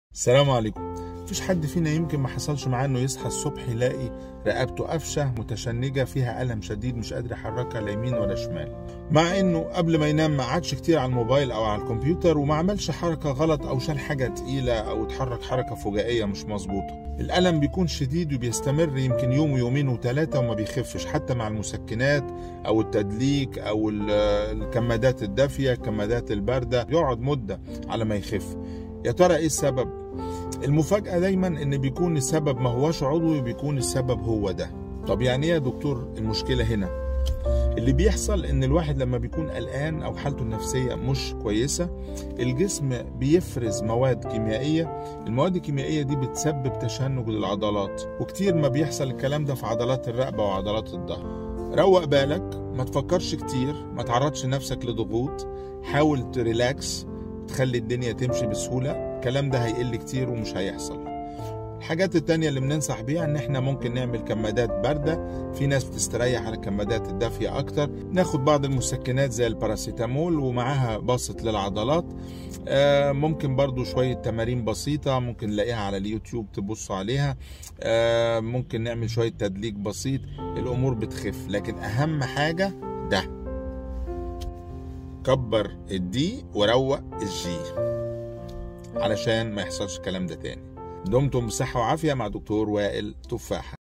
السلام عليكم مفيش حد فينا يمكن ما حصلش معاه انه يصحى الصبح يلاقي رقبته قفشه متشنجه فيها الم شديد مش قادر يحركها لا يمين ولا شمال مع انه قبل ما ينام ما قعدش كتير على الموبايل او على الكمبيوتر وما عملش حركه غلط او شال حاجه تقيله او اتحرك حركه فجائيه مش مظبوطه الالم بيكون شديد وبيستمر يمكن يوم ويومين وثلاثه وما بيخفش حتى مع المسكنات او التدليك او ال- الكمادات الدافيه الكمادات البارده يقعد مده على ما يخف يا ترى ايه السبب المفاجأة دايما ان بيكون السبب ما هوش عضوي بيكون السبب هو ده طب يعني ايه يا دكتور المشكلة هنا اللي بيحصل ان الواحد لما بيكون قلقان او حالته النفسية مش كويسة الجسم بيفرز مواد كيميائية المواد الكيميائية دي بتسبب تشنج للعضلات وكتير ما بيحصل الكلام ده في عضلات الرقبة وعضلات الظهر روق بالك ما تفكرش كتير ما تعرضش نفسك لضغوط حاول تريلاكس تخلي الدنيا تمشي بسهولة الكلام ده هيقل كتير ومش هيحصل الحاجات التانية اللي بننصح بيها ان احنا ممكن نعمل كمادات باردة في ناس بتستريح على الكمادات الدافية اكتر ناخد بعض المسكنات زي الباراسيتامول ومعاها باسط للعضلات آه، ممكن برضو شوية تمارين بسيطة ممكن نلاقيها على اليوتيوب تبصوا عليها آه، ممكن نعمل شوية تدليك بسيط الامور بتخف لكن اهم حاجة ده كبر الدي وروق الجي علشان ما يحصلش الكلام ده تاني دمتم بصحة وعافية مع دكتور وائل تفاحة